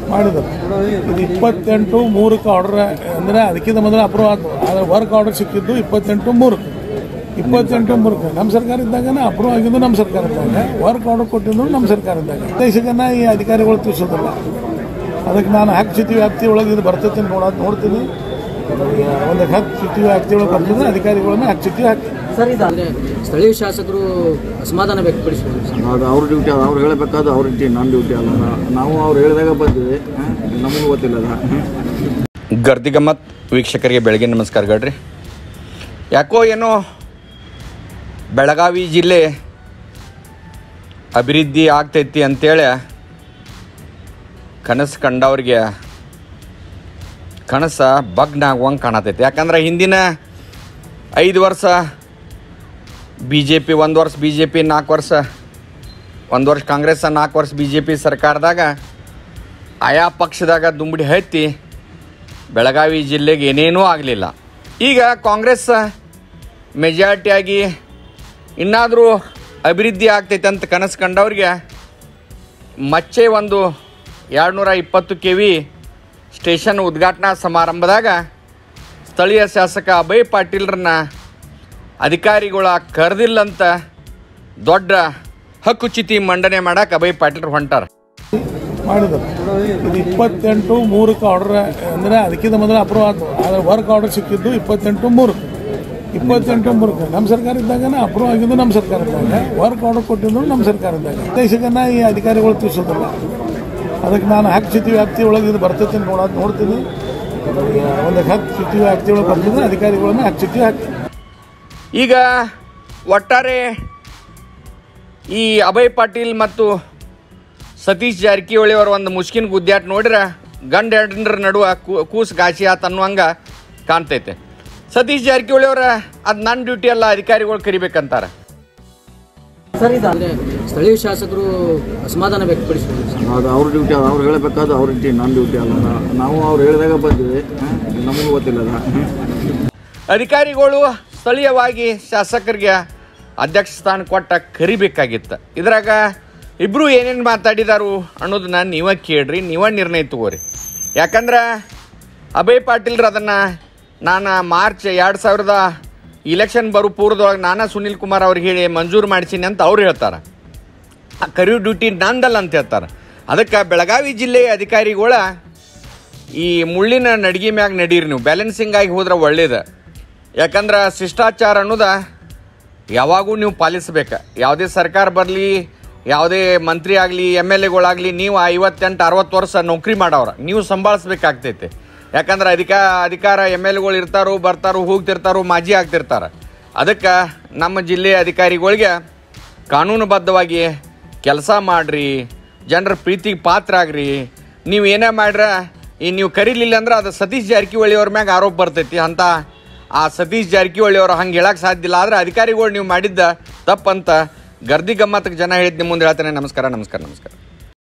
ಮಾಡಿದ್ದಾರೆ ಇದು ಇಪ್ಪತ್ತೆಂಟು ಮೂರಕ್ಕೆ ಆರ್ಡರ್ ಅಂದರೆ ಅದಕ್ಕಿಂತ ಮೊದಲು ಅಪ್ರೂವ್ ಆಯ್ತು ಆದರೆ ವರ್ಕ್ ಆರ್ಡರ್ ಸಿಕ್ಕಿದ್ದು ಇಪ್ಪತ್ತೆಂಟು ಮೂರಕ್ಕೆ ಇಪ್ಪತ್ತೆಂಟು ಮೂರಕ್ಕೆ ನಮ್ಮ ಸರ್ಕಾರ ಇದ್ದಾಗನೇ ಅಪ್ರೂವ್ ಆಗಿದ್ದು ನಮ್ಮ ಸರ್ಕಾರ ಇದ್ದಾಗ ವರ್ಕ್ ಆರ್ಡರ್ ಕೊಟ್ಟಿದ್ದು ನಮ್ಮ ಸರ್ಕಾರ ಇದ್ದಾಗ ದೇಶಕ್ಕನ್ನ ಈ ಅಧಿಕಾರಿಗಳು ತಿಳಿಸೋದಿಲ್ಲ ಅದಕ್ಕೆ ನಾನು ಹಕ್ಕು ಸ್ಥಿತಿ ವ್ಯಾಪ್ತಿ ಒಳಗೆ ಇದು ಬರ್ತೈತೆ ನೋಡೋದು ನೋಡ್ತೀನಿ ಒಂದು ಹಕ್ಕು ಸ್ಥಿತಿ ವ್ಯಾಪ್ತಿ ಒಳಗೆ ಬರ್ತದೆ ಅಧಿಕಾರಿಗಳನ್ನ ಹಕ್ಕು ಸ್ಥಿತಿ ಹಾಕ್ತೀನಿ ಸರ್ ಇದು ಅಂದ್ರೆ ಸ್ಥಳೀಯ ಶಾಸಕರು ಅಸಮಾಧಾನ ವ್ಯಕ್ತಪಡಿಸಿದ್ರು ಸರ್. ಅದು ಅವ್ರ ಡ್ಯೂಟಿ ಅದು ಅವ್ರು ಹೇಳಬೇಕಾದ್ರೆ ಅವ್ರ ಡ್ಯೂಟಿ ನನ್ನ ಡ್ಯೂಟಿ ಅಲ್ಲ ನಾವು ಅವ್ರು ಹೇಳಿದಾಗ ಬಂದಿವಿ ನಮಗೂ ಗೊತ್ತಿಲ್ಲ ಅದು ಗರ್ದಿ ಗಮ್ಮತ್ ವೀಕ್ಷಕರಿಗೆ ಬೆಳಗ್ಗೆ ನಮಸ್ಕಾರಗಳ್ರಿ ಯಾಕೋ ಏನೋ ಬೆಳಗಾವಿ ಜಿಲ್ಲೆ ಅಭಿವೃದ್ಧಿ ಆಗ್ತೈತಿ ಅಂತೇಳಿ ಕನಸು ಕಂಡವ್ರಿಗೆ ಕನಸು ಬಗ್ನ ಆಗುವಂಗೆ ಕಾಣತೈತಿ ಯಾಕಂದ್ರೆ ಹಿಂದಿನ ಐದು ವರ್ಷ ಬಿ ಜೆ ಪಿ ಒಂದು ವರ್ಷ ಬಿ ಜೆ ಪಿ ನಾಲ್ಕು ವರ್ಷ ಒಂದು ವರ್ಷ ಕಾಂಗ್ರೆಸ್ ನಾಲ್ಕು ವರ್ಷ ಬಿ ಜೆ ಪಿ ಸರ್ಕಾರದಾಗ ಆಯಾ ಪಕ್ಷದಾಗ ದುಂಬಡಿ ಹತ್ತಿ ಬೆಳಗಾವಿ ಜಿಲ್ಲೆಗೆ ಏನೇನೂ ಆಗಲಿಲ್ಲ ಈಗ ಕಾಂಗ್ರೆಸ್ ಮೆಜಾರಿಟಿಯಾಗಿ ಇನ್ನಾದರೂ ಅಭಿವೃದ್ಧಿ ಆಗ್ತೈತೆ ಅಂತ ಕನಸು ಕಂಡವ್ರಿಗೆ ಮಚ್ಚೆ ಒಂದು ಎರಡುನೂರ ಇಪ್ಪತ್ತು ಕೆ ವಿ ಸ್ಟೇಷನ್ ಉದ್ಘಾಟನಾ ಸಮಾರಂಭದಾಗ ಸ್ಥಳೀಯ ಶಾಸಕ ಅಭಯ್ ಪಾಟೀಲ್ರನ್ನ ಅಧಿಕಾರಿಗಳ ಕರೆದಿಲ್ಲಂತ ದೊಡ್ಡ ಹಕ್ಕುಚ್ಯುತಿ ಮಂಡನೆ ಮಾಡಕ್ಕೆ ಅಭಯ್ ಪಾಟೀಲ್ರು ಹೊಂಟಾರ ಮಾಡಿದ್ದಾರೆ ಇದು ಇಪ್ಪತ್ತೆಂಟು ಮೂರಕ್ಕೆ ಆರ್ಡರ್ ಅಂದರೆ ಅದಕ್ಕಿಂತ ಮೊದಲು ಅಪ್ರೂವ್ ಆಯ್ತು ಆದರೆ ವರ್ಕ್ ಆರ್ಡರ್ ಸಿಕ್ಕಿದ್ದು ಇಪ್ಪತ್ತೆಂಟು ಮೂರಕ್ಕೆ ಇಪ್ಪತ್ತೆಂಟು ಮೂರಕ್ಕೆ ನಮ್ಮ ಸರ್ಕಾರ ಇದ್ದಾಗನೇ ಅಪ್ರೂವ್ ಆಗಿದ್ದು ನಮ್ಮ ಸರ್ಕಾರ ಇದ್ದಾಗ ವರ್ಕ್ ಆರ್ಡರ್ ಕೊಟ್ಟಿದ್ದು ನಮ್ಮ ಸರ್ಕಾರ ಇದ್ದಾಗ ದೇಶಕ್ಕನ್ನ ಈ ಅಧಿಕಾರಿಗಳು ತಿಳಿಸೋದಿಲ್ಲ ಅದಕ್ಕೆ ನಾನು ಹಕ್ಕು ಸ್ಥಿತಿ ವ್ಯಾಪ್ತಿ ಒಳಗೆ ಇದು ಬರ್ತೈತೆ ನೋಡೋದು ನೋಡ್ತೀನಿ ಒಂದು ಹಕ್ಕು ಸ್ಥಿತಿ ವ್ಯಾಪ್ತಿ ಒಳಗೆ ಬರ್ತದೆ ಅಧಿಕಾರಿಗಳನ್ನ ಹಕ್ಕು ಸ್ಥಿತಿ ಹಾಕ್ತೀನಿ ಈಗ ಒಟ್ಟಾರೆ ಈ ಅಭಯ್ ಪಾಟೀಲ್ ಮತ್ತು ಸತೀಶ್ ಜಾರಕಿಹೊಳಿ ಅವರ ಒಂದು ಮುಷ್ಕಿನ ಗುದ್ದಾಟ ನೋಡಿದ್ರೆ ಗಂಡ ಹೆಂಡ್ರ ನಡುವ ಕೂ- ಕೂಸ್ ಗಾಸಿ ಆತ ಅನ್ನುವಂಗ ಕಾಣ್ತೈತೆ ಸತೀಶ್ ಜಾರಕಿಹೊಳಿ ಅವರ ಅದು ನನ್ನ ಡ್ಯೂಟಿ ಅಲ್ಲ ಅಧಿಕಾರಿಗಳು ಕರಿಬೇಕಂತಾರೆ ಸರ್ ಇದು ಅಂದ್ರೆ ಸ್ಥಳೀಯ ಶಾಸಕರು ಅಸಮಾಧಾನ ವ್ಯಕ್ತಪಡಿಸಿದ್ರು ಸರ್. ಅದು ಅವ್ರ ಡ್ಯೂಟಿ ಅದು ಅವ್ರು ಹೇಳಬೇಕಾದ್ರೆ ಅವ್ರ ಡ್ಯೂಟಿ ನನ್ನ ಡ್ಯೂಟಿ ಅಲ್ಲ ನಾವು ಅವ್ರು ಹೇಳಿದಾಗ ಬಂದಿವಿ ನಮಗೂ ಗೊತ್ತಿಲ್ಲ ಅದು ಅಧಿಕಾರಿಗಳು ಸ್ಥಳೀಯವಾಗಿ ಶಾಸಕರಿಗೆ ಅಧ್ಯಕ್ಷ ಸ್ಥಾನ ಕೊಟ್ಟ ಕರಿಬೇಕಾಗಿತ್ತು ಇದ್ರಾಗ ಇಬ್ಬರು ಏನೇನು ಮಾತಾಡಿದಾರು ಅನ್ನೋದನ್ನ ನೀವೇ ಕೇಳ್ರಿ ನೀವೇ ನಿರ್ಣಯ ತಗೋರಿ ಯಾಕಂದ್ರೆ ಅಭಯ್ ಪಾಟೀಲ್ರು ಅದನ್ನು ನಾನು ಮಾರ್ಚ್ ಎರಡು ಸಾವಿರದ ಇಲೆಕ್ಷನ್ ಬರೋ ಪೂರ್ವದೊಳಗೆ ನಾನಾ ಸುನಿಲ್ ಕುಮಾರ್ ಅವ್ರಿಗೆ ಹೇಳಿ ಮಂಜೂರು ಮಾಡಿಸೀನಿ ಅಂತ ಅವ್ರು ಹೇಳ್ತಾರೆ ಆ ಕರಿಯೋ ಡ್ಯೂಟಿ ನಂದಲ್ಲ ಅಂತ ಹೇಳ್ತಾರೆ ಅದಕ್ಕೆ ಬೆಳಗಾವಿ ಜಿಲ್ಲೆಯ ಅಧಿಕಾರಿಗಳ ಈ ಮುಳ್ಳಿನ ನಡಿಗೆ ಮ್ಯಾಗ ನಡೀರಿ ನೀವು ಬ್ಯಾಲೆನ್ಸಿಂಗ್ ಆಗಿ ಹೋದ್ರೆ ಒಳ್ಳೇದು ಯಾಕಂದ್ರೆ ಶಿಷ್ಟಾಚಾರ ಅನ್ನೋದ ಯಾವಾಗೂ ನೀವು ಪಾಲಿಸ್ಬೇಕು ಯಾವುದೇ ಸರ್ಕಾರ ಬರಲಿ ಯಾವುದೇ ಮಂತ್ರಿ ಆಗಲಿ ಎಮ್ ಎಲ್ ಎಗಳಾಗಲಿ ನೀವು ಐವತ್ತೆಂಟು ಅರವತ್ತು ವರ್ಷ ನೌಕರಿ ಮಾಡವ್ರ ನೀವು ಸಂಭಾಳಿಸ್ಬೇಕಾಗ್ತೈತೆ ಯಾಕಂದ್ರೆ ಅಧಿಕ ಅಧಿಕಾರ ಎಮ್ ಎಲ್ ಎಗಳು ಇರ್ತಾರೋ ಬರ್ತಾರೋ ಹೋಗ್ತಿರ್ತಾರೋ ಮಾಜಿ ಆಗ್ತಿರ್ತಾರೆ ಅದಕ್ಕೆ ನಮ್ಮ ಜಿಲ್ಲೆಯ ಅಧಿಕಾರಿಗಳಿಗೆ ಕಾನೂನುಬದ್ಧವಾಗಿ ಕೆಲಸ ಮಾಡಿರಿ ಜನರ ಪ್ರೀತಿಗೆ ಪಾತ್ರ ಆಗ್ರಿ ನೀವು ಏನೇ ಮಾಡ್ರ ಈ ನೀವು ಕರೀಲಿಲ್ಲ ಅಂದ್ರೆ ಅದು ಸತೀಶ್ ಜಾರಕಿಹೊಳಿ ಅವ್ರ ಮ್ಯಾಗ ಆರೋಪ ಬರ್ತೈತಿ ಅಂತ ಆ ಸತೀಶ್ ಜಾರಕಿಹೊಳಿ ಅವ್ರು ಹಂಗೆ ಹೇಳಕ್ಕೆ ಸಾಧ್ಯ ಇಲ್ಲ ಆದ್ರೆ ಅಧಿಕಾರಿಗಳು ನೀವು ಮಾಡಿದ್ದ ತಪ್ಪಂತ ಗರ್ದಿ ಗಮ್ಮತ್ತಕ್ಕೆ ಜನ ಹೇಳಿದ್ ನಿಮ್ಮ ಮುಂದೆ ಹೇಳ್ತೇನೆ ನಮಸ್ಕಾರ ನಮಸ್ಕಾರ ನಮಸ್ಕಾರ